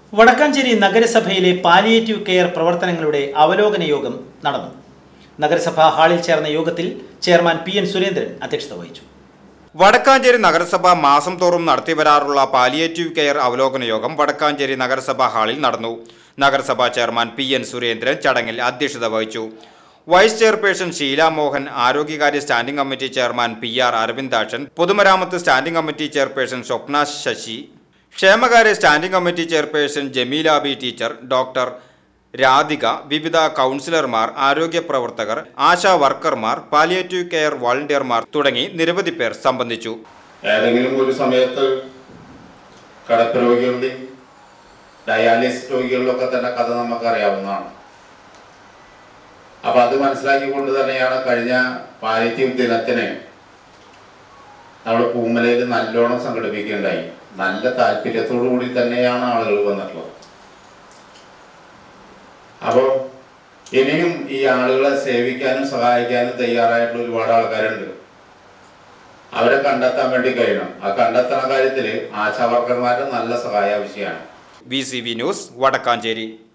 വടക്കാഞ്ചേരി നഗരസഭയിലെ palliative care പ്രവർത്തനങ്ങളുടെ അവലോകന യോഗം നടന്നു നഗരസഭാ ഹാളിൽ ചേർന്ന യോഗത്തിൽ ചെയർമാൻ പി എൻ സുരേന്ദ്രൻ അധ്യക്ഷത വഹിച്ചു വടക്കാഞ്ചേരി നഗരസഭ മാസം തോറും നടത്തിവരാറുള്ള പാലിയേറ്റീവ് കെയർ അവലോകന യോഗം വടക്കാഞ്ചേരി നഗരസഭാ ഹാളിൽ നടന്നു നഗരസഭാ ചെയർമാൻ പി എൻ സുരേന്ദ്രൻ ചടങ്ങിൽ അധ്യക്ഷത വഹിച്ചു വൈസ് ചെയർപേഴ്സൺ ഷീല മോഹൻ ആരോഗ്യകാര്യ standing committee chairman P R Aravindakshan പൊതുമരാമത്ത് standing committee chairperson Swapna Sasi ക്ഷേമകാര്യ standing committee chairperson Jameela B teacher doctor Radhika വിവിധ കൗൺസിലർമാർ ആരോഗ്യ പ്രവർത്തകർ ആശാ വർക്കർമാർ പാലിയേറ്റീവ് കെയർ വോളണ്ടിയർമാർ തുടങ്ങി നിരവധി പേർ സംബന്ധിച്ചു ഏതെങ്കിലും ഒരു സമയത്ത് കിടപ്പ് രോഗികളുടെയും ഡയാലിസിസ് രോഗികളിലൊക്കെ തന്നെ കഥ നമുക്കറിയാവുന്നതാണ് അപ്പൊ അത് മനസ്സിലാക്കിക്കൊണ്ട് തന്നെയാണ് കഴിഞ്ഞ പാലിറ്റീവ് ദിനത്തിന് നമ്മൾ പൂമലയിൽ നല്ലോണം സംഘടിപ്പിക്കുകയുണ്ടായി നല്ല താല്പര്യത്തോടു കൂടി തന്നെയാണ് ആളുകൾ വന്നിട്ടുള്ളത് അപ്പോൾ ഇനിയും ഈ ആളുകളെ സേവിക്കാനും സഹായിക്കാനും തയ്യാറായിട്ടുള്ള ഒരുപാട് ആൾക്കാരുണ്ട് അവരെ കണ്ടെത്താൻ വേണ്ടി കഴിയണം ആ കണ്ടെത്തുന്ന കാര്യത്തിൽ ആശാവർക്കർമാരുടെ നല്ല സഹായ ആവശ്യമാണ് V C V news Vadakkanchery